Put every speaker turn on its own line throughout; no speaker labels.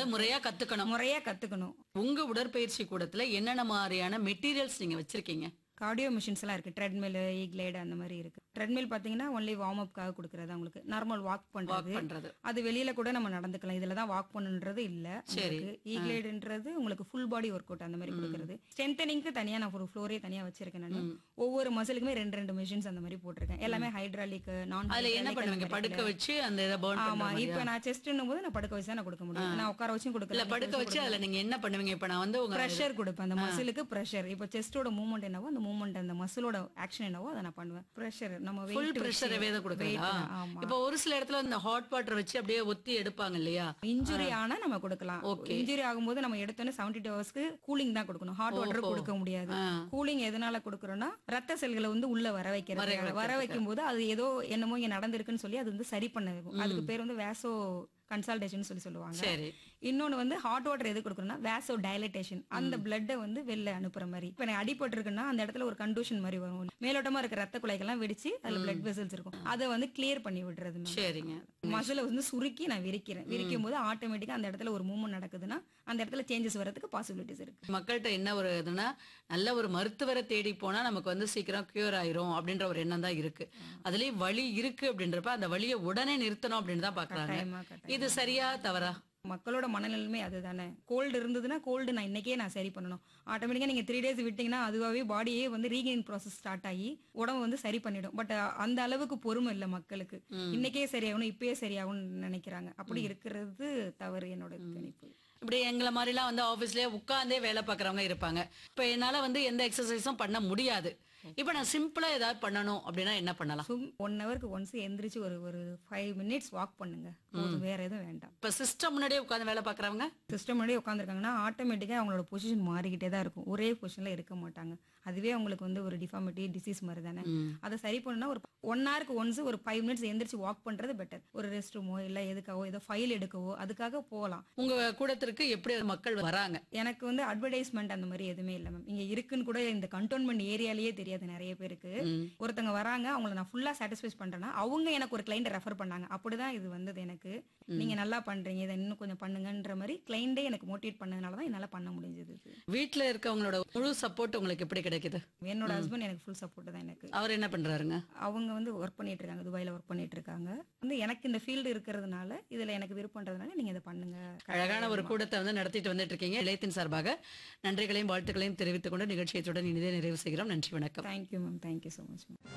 அதாவது முறையா கத்துக்கணும்
முறையா கத்துக்கணும்
உங்க உடற்பயிற்சி கூடத்துல என்னென்ன மாதிரியான மெட்டீரியல்ஸ் நீங்க வச்சிருக்கீங்க
கார்டியோ மிஷின்ஸ் எல்லாம் இருக்கு ட்ரெட்மில் ஈக்லைடு அந்த மாதிரி இருக்கு ட்ரெட்மில் பாத்தீங்கன்னா ஒன்லி வார்ம் அப்காக கொடுக்கறது அவங்களுக்கு நார்மல் வாக்
வாக்
பண்றது
பண்றது
அது வெளியில கூட நம்ம நடந்துக்கலாம் இதுல தான் வாக் பண்ணுன்றது இல்ல
சரி.
ஈக்லைடுன்றது உங்களுக்கு ஃபுல் பாடி ஒர்க் அவுட் அந்த மாதிரி கொடுக்கறது ஸ்ட்ரென்தனிங்க்கு தனியா நான் ஒரு ஃப்ளோரே தனியா வச்சிருக்கேன் நான் ஒவ்வொரு மசிலுக்குமே ரெண்டு ரெண்டு மிஷின்ஸ் அந்த மாதிரி போட்டிருக்கேன் எல்லாமே ஹைட்ராலிக் நான்
அதுல என்ன பண்ணுவீங்க படுக்க வச்சு அந்த இதை பர்ன்
ஆமா
பண்ற
இப்ப நான் செஸ்ட்னும் போது நான் படுக்க வச்சு தான் நான் கொடுக்க முடியும் நான் உட்கார வச்சும்
இல்ல
கொடுக்கல
படுக்க வச்சு அதுல நீங்க என்ன பண்ணுவீங்க இப்ப நான் வந்து உங்க
ப்ரெஷர் கொடுப்பேன் அந்த மசிலுக்கு ப்ரெஷர் இப்போ செஸ்டோட மூவ்மெண்ட் என்னவோ அந்த மூவ்மெண்ட் அந்த மசிலோட ஆக்ஷன் என்னவோ அதை நான் பண்ணுவேன் ப்ரெஷர் நம்ம
ஃபுல்
weight
பிரஷர்
வச்சு-
வேத
weight
கொடுக்குறீங்களா
ஆமா
இப்ப ஒரு சில இடத்துல இந்த ஹாட் வாட்டர் வச்சு அப்படியே ஒத்தி எடுப்பாங்க இல்லையா
இன்ஜுரி ஆனா நம்ம கொடுக்கலாம்
Okay.
இன்ஜுரி ஆகும்போது நம்ம எடுத்தோன்னே செவன்டி டூ ஹவர்ஸ்க்கு கூலிங் தான் கொடுக்கணும் ஹாட் வாட்டர் கொடுக்க முடியாது
ஆ.
கூலிங் எதனால கொடுக்கறோம்னா ரத்த செல்களை வந்து உள்ள வர வைக்கிறது
வர
வர வைக்கும் போது அது ஏதோ என்னமோ இங்க நடந்திருக்குன்னு சொல்லி அது வந்து சரி பண்ண வைக்கும் அதுக்கு பேர் வந்து வேசோ கன்சல்டேஷன் சொல்லி சொல்லுவாங்க
சரி
இன்னொன்னு வந்து ஹாட் வாட்டர் எது கொடுக்கணும்னா வேசோ டைலட்டேஷன் அந்த பிளட்டை வந்து வெளில அனுப்புற மாதிரி இப்ப எனக்கு அடிபட்டு இருக்குன்னா அந்த இடத்துல ஒரு கண்டூஷன் மாதிரி வரும் மேலோட்டமா இருக்க ரத்த குழாய்க்கெல்லாம் வெடிச்சு அதுல பிளட் வெசல்ஸ் இருக்கும் அதை வந்து கிளியர் பண்ணி விடுறது நம்ம.
சரிங்க
மசில வந்து சுருக்கி நான் விரிக்கிறேன் விரிக்கும் போது ஆட்டோமேட்டிக்கா அந்த இடத்துல ஒரு மூவ்மெண்ட் நடக்குதுன்னா அந்த இடத்துல சேஞ்சஸ் வரதுக்கு பாசிபிலிட்டிஸ் இருக்கு
மக்கள்கிட்ட என்ன ஒரு இதுன்னா நல்ல ஒரு மருத்துவரை தேடி போனா நமக்கு வந்து சீக்கிரம் கியூர் ஆயிரும் அப்படின்ற ஒரு எண்ணம் தான் இருக்கு அதுலயும் வலி இருக்கு அப்படின்றப்ப அந்த வலியை உடனே நிறுத்தணும் அப்படின்னு தான் பாக்குறாங்க
கட்டாயமா கட்டாயம்
இது சரியா தவறா
மக்களோட மனநிலைமை அதுதானே கோல்டு இருந்ததுன்னா கோல்டு நான் இன்னைக்கே நான் சரி பண்ணணும் ஆட்டோமேட்டிக்கா நீங்க த்ரீ டேஸ் விட்டீங்கன்னா அதுவாகவே பாடியே வந்து ரீகெயின் ப்ராசஸ் ஸ்டார்ட் ஆகி உடம்பு வந்து சரி பண்ணிடும் பட் அந்த அளவுக்கு பொறுமை இல்லை மக்களுக்கு இன்னைக்கே சரியாகணும் இப்பயே சரியாகும்னு நினைக்கிறாங்க அப்படி இருக்கிறது தவறு என்னோட கணிப்பு
இப்படி எங்களை மாதிரிலாம் வந்து ஆபீஸ்லயே உட்கார்ந்தே வேலை பார்க்கறவங்க இருப்பாங்க இப்ப என்னால வந்து எந்த எக்ஸசைஸும் பண்ண முடியாது இப்ப நான் சிம்பிளா ஏதாவது பண்ணணும் அப்படின்னா என்ன பண்ணலாம்
ஒன் ஹவருக்கு ஒன்ஸ் எந்திரிச்சு ஒரு ஒரு ஃபைவ் மினிட்ஸ் வாக் பண்ணுங்க போதும் வேற எதுவும் வேண்டாம்
இப்ப சிஸ்டம் முன்னாடியே உட்கார்ந்து வேலை பார்க்கறவங்க
சிஸ்டம் முன்னாடி உட்காந்துருக்காங்கன்னா ஆட்டோமேட்டிக்காக அவங்களோட பொசிஷன் மாறிக்கிட்டே தான் இருக்கும் ஒரே பொசிஷன்ல இருக்க மாட்டாங்க அதுவே அவங்களுக்கு வந்து ஒரு டிஃபார்மிட்டி டிசீஸ் மாதிரி தானே அதை சரி பண்ணணும்னா ஒரு ஒன் ஹவருக்கு ஒன்ஸ் ஒரு ஃபைவ் மினிட்ஸ் எந்திரிச்சு வாக் பண்றது பெட்டர் ஒரு ரெஸ்ட் ரூமோ இல்ல எதுக்காவோ ஏதோ ஃபைல் எடுக்கவோ அதுக்காக போகலாம்
உங்க கூடத்திற்கு எப்படி மக்கள் வராங்க
எனக்கு வந்து அட்வர்டைஸ்மெண்ட் அந்த மாதிரி எதுவுமே இல்லை மேம் இங்க இருக்குன்னு கூட இந்த கண்டோன்மெண்ட் ஏரியாலயே தெரியாது நிறைய பேருக்கு ஒருத்தங்க வராங்க அவங்கள நான் ஃபுல்லா சாட்டிஸ்ஃபை பண்றேன்னா அவங்க எனக்கு ஒரு கிளைண்ட் ரெஃபர் பண்ணாங்க அப்படிதான் இது வந்தது எனக்கு நீங்க நல்லா பண்றீங்க இதை இன்னும் கொஞ்சம் பண்ணுங்கன்ற மாதிரி கிளைண்டே எனக்கு மோட்டிவேட் பண்ணதுனால தான் என்னால பண்ண முடிஞ்சது இது
வீட்ல இருக்கவங்களோட முழு சப்போர்ட் உங்களுக்கு எப்படி கிடைக்குது
என்னோட ஹஸ்பண்ட் எனக்கு ஃபுல் சப்போர்ட் தான் எனக்கு
அவர் என்ன பண்றாருங்க
அவங்க வந்து ஒர்க் பண்ணிட்டு இருக்காங்க துபாயில ஒர்க் பண்ணிட்டு இருக்காங்க வந்து எனக்கு இந்த ஃபீல்டு இருக்கிறதுனால இதுல எனக்கு விருப்பம்ன்றதுனால நீங்க இதை பண்ணுங்க
அழகான ஒரு கூட்டத்தை வந்து நடத்திட்டு வந்துட்டு இருக்கீங்க இளையத்தின் சார்பாக நன்றிகளையும் வாழ்த்துக்களையும் தெரிவித்துக் கொண்டு நிகழ்ச்சியத்துடன் இனிதே நிறைவு செய்கிறோம் நன்றி வணக்கம்
thank you ma'am thank you so much ma'am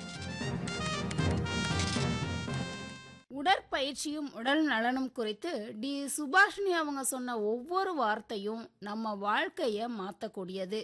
உடற்பயிற்சியும் உடல் நலனும் குறித்து டி சுபாஷினி அவங்க சொன்ன ஒவ்வொரு வார்த்தையும் நம்ம வாழ்க்கைய மாத்தக்கூடியது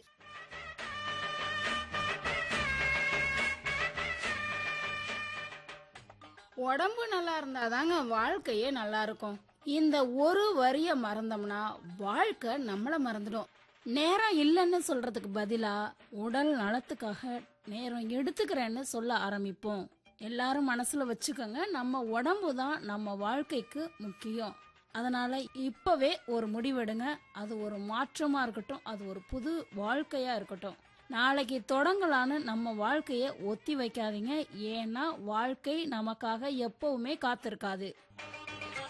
உடம்பு நல்லா இருந்தாதாங்க வாழ்க்கையே நல்லா இருக்கும் இந்த ஒரு வரிய மறந்தோம்னா வாழ்க்கை நம்மள மறந்துடும் நேரம் இல்லைன்னு சொல்றதுக்கு பதிலா உடல் நலத்துக்காக நேரம் எடுத்துக்கிறேன்னு சொல்ல ஆரம்பிப்போம் எல்லாரும் மனசுல வச்சுக்கோங்க நம்ம உடம்பு தான் நம்ம வாழ்க்கைக்கு முக்கியம் அதனால இப்பவே ஒரு முடிவெடுங்க அது ஒரு மாற்றமா இருக்கட்டும் அது ஒரு புது வாழ்க்கையா இருக்கட்டும் நாளைக்கு தொடங்கலான்னு நம்ம வாழ்க்கைய ஒத்தி வைக்காதீங்க ஏன்னா வாழ்க்கை நமக்காக எப்பவுமே காத்திருக்காது